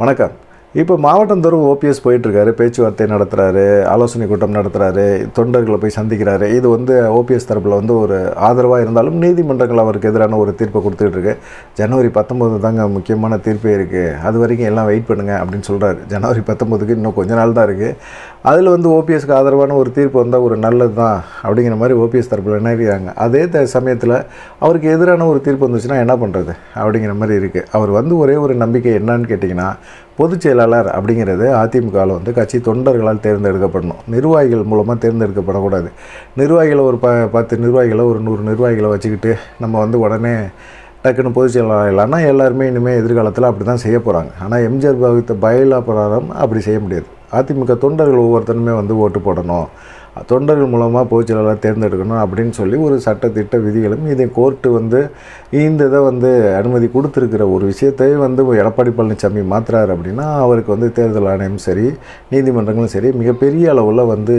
வணக்கம் இப்போ மாவட்டந்தோறும் ஓபிஎஸ் போயிட்டுருக்காரு பேச்சுவார்த்தை நடத்துகிறாரு ஆலோசனை கூட்டம் நடத்துகிறாரு தொண்டர்களை போய் சந்திக்கிறாரு இது வந்து ஓபிஎஸ் தரப்பில் வந்து ஒரு ஆதரவாக இருந்தாலும் நீதிமன்றங்கள் அவருக்கு எதிரான ஒரு தீர்ப்பை கொடுத்துட்டு இருக்கு ஜனவரி பத்தொம்போது தாங்க முக்கியமான தீர்ப்பே இருக்குது அது வரைக்கும் எல்லாம் வெயிட் பண்ணுங்க அப்படின்னு சொல்கிறாரு ஜனவரி பத்தொம்போதுக்கு இன்னும் கொஞ்ச நாள் தான் இருக்குது அதில் வந்து ஓபிஎஸ்க்கு ஆதரவான ஒரு தீர்ப்பு வந்தால் ஒரு நல்லது தான் அப்படிங்கிற மாதிரி ஓபிஎஸ் தரப்பில் நினைக்கிறாங்க அதே த சமயத்தில் அவருக்கு எதிரான ஒரு தீர்ப்பு வந்துச்சுன்னா என்ன பண்ணுறது அப்படிங்கிற மாதிரி இருக்குது அவர் வந்து ஒரே ஒரு நம்பிக்கை என்னன்னு கேட்டிங்கன்னா பொதுச் செயலாளர் அப்படிங்கிறது அதிமுகவில் வந்து கட்சி தொண்டர்களால் தேர்ந்தெடுக்கப்படணும் நிர்வாகிகள் மூலமாக தேர்ந்தெடுக்கப்படக்கூடாது நிர்வாகிகளை ஒரு ப பத்து நிர்வாகிகளை ஒரு நூறு நிர்வாகிகளை வச்சுக்கிட்டு நம்ம வந்து உடனே டக்குன்னு பொதுச் செயலாளர்னா எல்லாருமே இனிமேல் எதிர்காலத்தில் அப்படி தான் செய்ய போகிறாங்க ஆனால் எம்ஜிஆர் பாவித்த பயலா பிரகாரம் அப்படி செய்ய முடியாது அதிமுக தொண்டர்கள் ஒவ்வொருத்தருமே வந்து ஓட்டு போடணும் தொண்டர்கள் மூலமாக பொதுச் செயலாளர் தேர்ந்தெடுக்கணும் அப்படின்னு சொல்லி ஒரு சட்டத்திட்ட விதிகளும் இதை கோர்ட்டு வந்து இந்த இதை வந்து அனுமதி கொடுத்துருக்கிற ஒரு விஷயத்தை வந்து எடப்பாடி பழனிசாமி மாற்றுறாரு அப்படின்னா அவருக்கு வந்து தேர்தல் ஆணையம் சரி நீதிமன்றங்களும் சரி மிகப்பெரிய அளவில் வந்து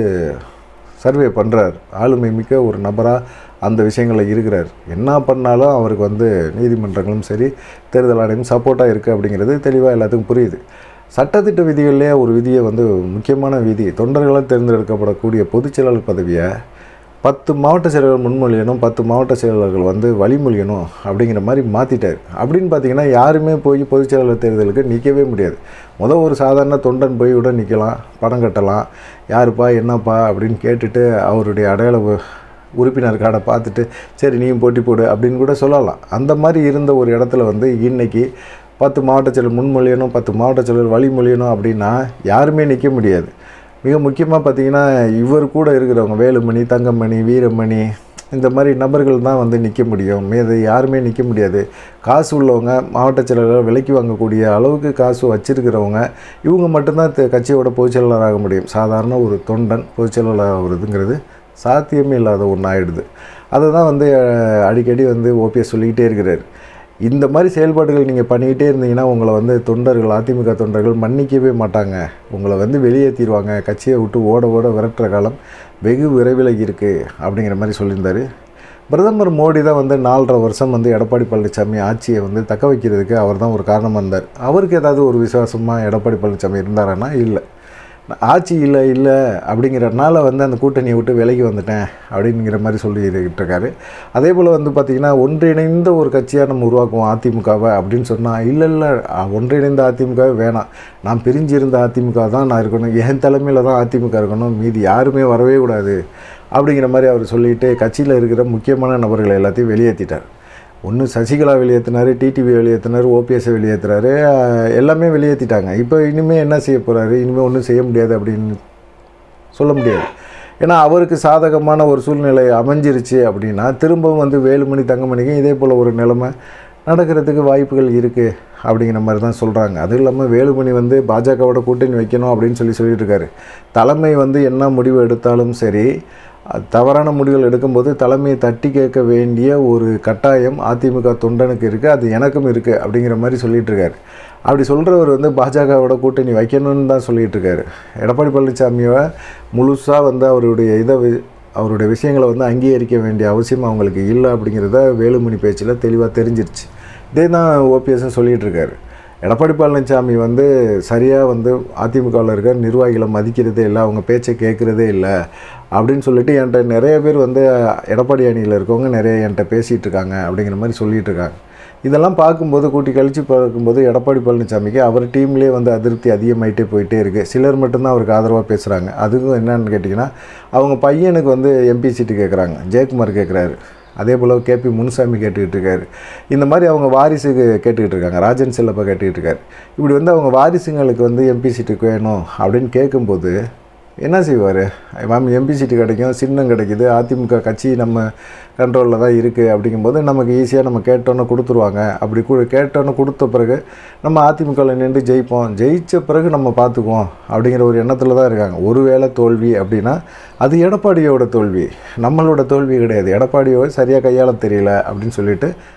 சர்வே பண்ணுறார் ஆளுமை மிக்க ஒரு நபராக அந்த விஷயங்களில் இருக்கிறார் என்ன பண்ணாலும் அவருக்கு வந்து நீதிமன்றங்களும் சரி தேர்தல் ஆணையம் சப்போர்ட்டாக இருக்குது அப்படிங்கிறது தெளிவாக எல்லாத்துக்கும் புரியுது சட்டத்திட்ட விதிகளிலே ஒரு விதியை வந்து முக்கியமான விதி தொண்டர்களால் தேர்ந்தெடுக்கப்படக்கூடிய பொதுச் செயலாளர் பதவியை பத்து மாவட்ட செயலாளர் முன்மொழியணும் பத்து மாவட்ட செயலாளர்கள் வந்து வழிமொழியணும் அப்படிங்கிற மாதிரி மாற்றிட்டார் அப்படின்னு பார்த்தீங்கன்னா யாருமே போய் பொதுச் செயலாளர் தேர்தலுக்கு நிற்கவே முடியாது முதல் ஒரு சாதாரண தொண்டன் போய் விட நிற்கலாம் பணம் கட்டலாம் யாருப்பா என்னப்பா அப்படின்னு கேட்டுட்டு அவருடைய அடையாள உ- உறுப்பினர் கார்டை பார்த்துட்டு சரி நீயும் போட்டி போடு அப்படின்னு கூட சொல்லலாம் அந்த மாதிரி இருந்த ஒரு இடத்துல வந்து இன்னைக்கு பத்து மாவட்ட செயலர் முன்மொழியணும் பத்து மாவட்ட செயலர் வழிமொழியணும் அப்படின்னா யாருமே நிற்க முடியாது மிக முக்கியமாக பார்த்தீங்கன்னா இவர் கூட இருக்கிறவங்க வேலுமணி தங்கமணி வீரமணி இந்த மாதிரி நபர்கள் தான் வந்து நிற்க முடியும் மீது யாருமே நிற்க முடியாது காசு உள்ளவங்க மாவட்ட செயலாளர் விலைக்கு வாங்கக்கூடிய அளவுக்கு காசு வச்சிருக்கிறவங்க இவங்க மட்டும்தான் த- கட்சியோட பொதுச் செயலாளர் ஆக முடியும் சாதாரண ஒரு தொண்டன் பொதுச் செயலாளர் ஆகுறதுங்கிறது சாத்தியமே இல்லாத ஒன்று ஆயிடுது அதை தான் வந்து அஹ், அடிக்கடி வந்து ஓபிஎஸ் சொல்லிக்கிட்டே இருக்கிறார் இந்த மாதிரி செயல்பாடுகள் நீங்கள் பண்ணிக்கிட்டே இருந்தீங்கன்னா உங்களை வந்து தொண்டர்கள் அதிமுக தொண்டர்கள் மன்னிக்கவே மாட்டாங்க உங்களை வந்து வெளியேற்றிடுவாங்க கட்சியை விட்டு ஓட ஓட விரட்டுற காலம் வெகு விரைவில் இருக்குது அப்படிங்கிற மாதிரி சொல்லியிருந்தார் பிரதமர் மோடி தான் வந்து நாலரை வருஷம் வந்து எடப்பாடி பழனிசாமி ஆட்சியை வந்து தக்க வைக்கிறதுக்கு அவர் தான் ஒரு காரணமாக இருந்தார் அவருக்கு ஏதாவது ஒரு விசுவாசமாக எடப்பாடி பழனிசாமி இருந்தாரான்னா இல்லை ஆட்சி இல்லை இல்லை அப்படிங்கிறனால வந்து அந்த கூட்டணியை விட்டு விலகி வந்துட்டேன் அப்படிங்கிற மாதிரி சொல்லிக்கிட்டு இருக்காரு அதே போல் வந்து பார்த்திங்கன்னா ஒன்றிணைந்த ஒரு கட்சியாக நம்ம உருவாக்குவோம் அதிமுகவை அப்படின்னு சொன்னால் இல்லை இல்லை அ- ஒன்றிணைந்த அதிமுகவே வேணாம் நான் பிரிஞ்சிருந்த அதிமுக தான் நான் இருக்கணும் என் தலைமையில் தான் அதிமுக இருக்கணும் மீதி யாருமே வரவே கூடாது அப்படிங்கிற மாதிரி அவர் சொல்லிட்டு கட்சியில் இருக்கிற முக்கியமான நபர்களை எல்லாத்தையும் வெளியேற்றிட்டார் ஒன்று சசிகலா வெளியேற்றினார் டிடிவி வெளியேற்றினார் ஓபிஎஸ்ஸை வெளியேற்றுறாரு எல்லாமே வெளியேற்றிட்டாங்க இப்போ இனிமேல் என்ன செய்ய போகிறாரு இனிமேல் ஒன்றும் செய்ய முடியாது அப்படின்னு சொல்ல முடியாது ஏன்னா அவருக்கு சாதகமான ஒரு சூழ்நிலை அமைஞ்சிருச்சு அப்படின்னா திரும்பவும் வந்து வேலுமணி தங்கமணிக்கும் இதே போல் ஒரு நிலைமை நடக்கிறதுக்கு வாய்ப்புகள் இருக்குது அப்படிங்கிற மாதிரி தான் சொல்கிறாங்க அதுவும் இல்லாமல் வேலுமணி வந்து பாஜகவோட கூட்டணி வைக்கணும் அப்படின்னு சொல்லி சொல்லிட்டு இருக்காரு தலைமை வந்து என்ன முடிவு எடுத்தாலும் சரி அது தவறான முடிவுகள் எடுக்கும்போது தலைமையை தட்டி கேட்க வேண்டிய ஒரு கட்டாயம் அதிமுக தொண்டனுக்கு இருக்குது அது எனக்கும் இருக்குது அப்படிங்கிற மாதிரி சொல்லிட்டு இருக்காரு அப்படி சொல்கிறவர் வந்து பாஜகவோட கூட்டணி வைக்கணும்னு தான் சொல்லிட்டு இருக்காரு எடப்பாடி பழனிசாமியை முழுசாக வந்து அவருடைய இதை வி- அவருடைய விஷயங்களை வந்து அங்கீகரிக்க வேண்டிய அவசியம் அவங்களுக்கு இல்லை அப்படிங்கிறத வேலுமணி பேச்சில் தெளிவாக தெரிஞ்சிருச்சு இதே தான் ஓபிஎஸ் சொல்லிகிட்டு இருக்காரு எடப்பாடி பழனிசாமி வந்து சரியாக வந்து அதிமுகவில் இருக்க நிர்வாகிகளை மதிக்கிறதே இல்லை அவங்க பேச்சை கேட்குறதே இல்லை அப்படின்னு சொல்லிட்டு என்கிட்ட நிறைய பேர் வந்து எடப்பாடி அணியில் இருக்கவங்க நிறைய என்கிட்ட பேசிகிட்டு இருக்காங்க அப்படிங்கிற மாதிரி சொல்லிட்டு இருக்காங்க இதெல்லாம் பார்க்கும்போது கூட்டி கழித்து பார்க்கும்போது எடப்பாடி பழனிசாமிக்கு அவர் டீம்லேயே வந்து அதிருப்தி அதிகமாயிட்டே போயிட்டே இருக்குது சிலர் மட்டும்தான் அவருக்கு ஆதரவாக பேசுகிறாங்க அதுவும் என்னன்னு கேட்டிங்கன்னா அவங்க பையனுக்கு வந்து எம்பி சீட்டு கேட்குறாங்க ஜெயக்குமார் கேட்குறாரு அதே போல் கேபி முனுசாமி கேட்டுக்கிட்டு இருக்காரு இந்த மாதிரி அவங்க வாரிசுக்கு கேட்டுக்கிட்டு இருக்காங்க ராஜன் செல்லப்பா கேட்டுக்கிட்டு இருக்காரு இப்படி வந்து அவங்க வாரிசுங்களுக்கு வந்து எம்பி சீட்டுக்கு வேணும் அப்படின்னு கேட்கும்போது என்ன செய்வார் மேம் எம்பி சீட்டு கிடைக்கும் சின்னம் கிடைக்குது அதிமுக கட்சி நம்ம கண்ட்ரோலில் தான் இருக்குது அப்படிங்கும்போது நமக்கு ஈஸியாக நம்ம கேட்டோன்னே கொடுத்துருவாங்க அப்படி கு கேட்டோன்னே கொடுத்த பிறகு நம்ம அதிமுகவில் நின்று ஜெயிப்போம் ஜெயித்த பிறகு நம்ம பார்த்துக்குவோம் அப்படிங்கிற ஒரு எண்ணத்தில் தான் இருக்காங்க ஒருவேளை தோல்வி அப்படின்னா அது எடப்பாடியோட தோல்வி நம்மளோட தோல்வி கிடையாது எடப்பாடியோ சரியாக கையாள தெரியல அப்படின்னு சொல்லிட்டு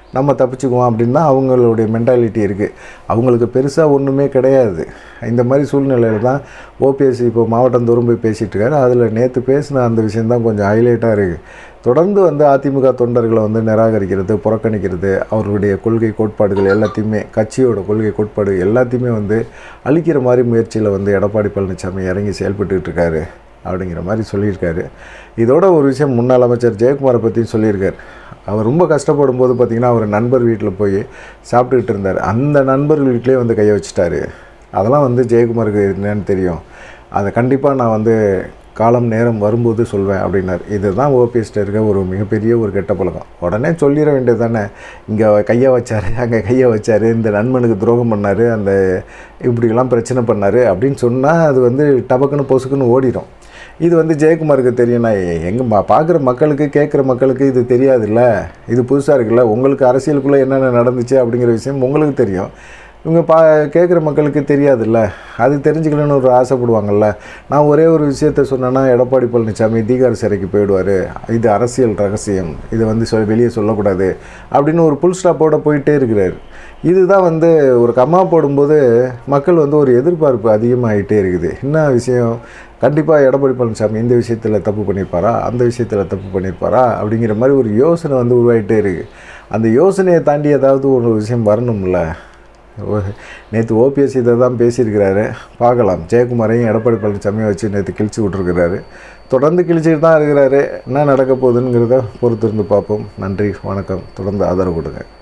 நம்ம தப்பிச்சுக்குவோம் அப்படின்னு தான் அவங்களுடைய மென்டாலிட்டி இருக்குது அவங்களுக்கு பெருசாக ஒன்றுமே கிடையாது இந்த மாதிரி சூழ்நிலையில் தான் ஓபிஎஸ் இப்போ மாவட்டந்தோறும் போய் பேசிகிட்டு இருக்காரு அதில் நேற்று பேசின அந்த விஷயந்தான் கொஞ்சம் ஹைலைட்டாக இருக்குது தொடர்ந்து வந்து அதிமுக தொண்டர்களை வந்து நிராகரிக்கிறது புறக்கணிக்கிறது அவர்களுடைய கொள்கை கோட்பாடுகள் எல்லாத்தையுமே கட்சியோட கொள்கை கோட்பாடு எல்லாத்தையுமே வந்து அழிக்கிற மாதிரி முயற்சியில் வந்து எடப்பாடி பழனிசாமி இறங்கி செயல்பட்டுக்கிட்டு இருக்காரு அப்படிங்கிற மாதிரி சொல்லியிருக்காரு இதோட ஒரு விஷயம் முன்னாள் அமைச்சர் ஜெயக்குமாரை பற்றியும் சொல்லியிருக்காரு அவர் ரொம்ப கஷ்டப்படும் போது பார்த்திங்கன்னா அவர் நண்பர் வீட்டில் போய் சாப்பிட்டுக்கிட்டு இருந்தார் அந்த நண்பர் வீட்டிலே வந்து கையை வச்சுட்டாரு அதெல்லாம் வந்து ஜெயக்குமாருக்கு என்னன்னு தெரியும் அதை கண்டிப்பாக நான் வந்து காலம் நேரம் வரும்போது சொல்வேன் அப்படின்னார் இதுதான் ஓபிஎஸ்ட்ட இருக்க ஒரு மிகப்பெரிய ஒரு கெட்ட பழக்கம் உடனே சொல்லிட வேண்டியது தானே இங்கே கையை வச்சார் அங்கே கையை வச்சார் இந்த நண்பனுக்கு துரோகம் பண்ணார் அந்த இப்படிலாம் பிரச்சனை பண்ணார் அப்படின்னு சொன்னால் அது வந்து டபக்குன்னு பொசுக்குன்னு ஓடிடும் இது வந்து ஜெயக்குமாருக்கு தெரியும்னா எங்கே பார்க்குற மக்களுக்கு கேட்குற மக்களுக்கு இது தெரியாதுல்ல இது புதுசாக இருக்குல்ல உங்களுக்கு அரசியலுக்குள்ளே என்னென்ன நடந்துச்சு அப்படிங்கிற விஷயம் உங்களுக்கு தெரியும் இவங்க பா கேட்குற மக்களுக்கு தெரியாதுல்ல அது தெரிஞ்சுக்கணும்னு ஒரு ஆசைப்படுவாங்கல்ல நான் ஒரே ஒரு விஷயத்த சொன்னேன்னா எடப்பாடி பழனிசாமி தீகார் சிறைக்கு போயிடுவார் இது அரசியல் ரகசியம் இது வந்து சொல் வெளியே சொல்லக்கூடாது அப்படின்னு ஒரு புல் ஸ்டாப்போட போயிட்டே இருக்கிறார் இதுதான் வந்து ஒரு கம்மா போடும்போது மக்கள் வந்து ஒரு எதிர்பார்ப்பு அதிகமாகிட்டே இருக்குது என்ன விஷயம் கண்டிப்பாக எடப்பாடி பழனிசாமி இந்த விஷயத்தில் தப்பு பண்ணியிருப்பாரா அந்த விஷயத்தில் தப்பு பண்ணியிருப்பாரா அப்படிங்கிற மாதிரி ஒரு யோசனை வந்து உருவாகிட்டே இருக்குது அந்த யோசனையை தாண்டி ஏதாவது ஒரு விஷயம் வரணும்ல நேற்று ஓபிஎஸ் இதை தான் பேசியிருக்கிறாரு பார்க்கலாம் ஜெயக்குமாரையும் எடப்பாடி பழனிசாமியை வச்சு நேற்று கிழிச்சு விட்ருக்கிறாரு தொடர்ந்து கிழிச்சிட்டு தான் இருக்கிறாரு என்ன நடக்க போகுதுங்கிறத பொறுத்திருந்து பார்ப்போம் நன்றி வணக்கம் தொடர்ந்து ஆதரவு கொடுங்க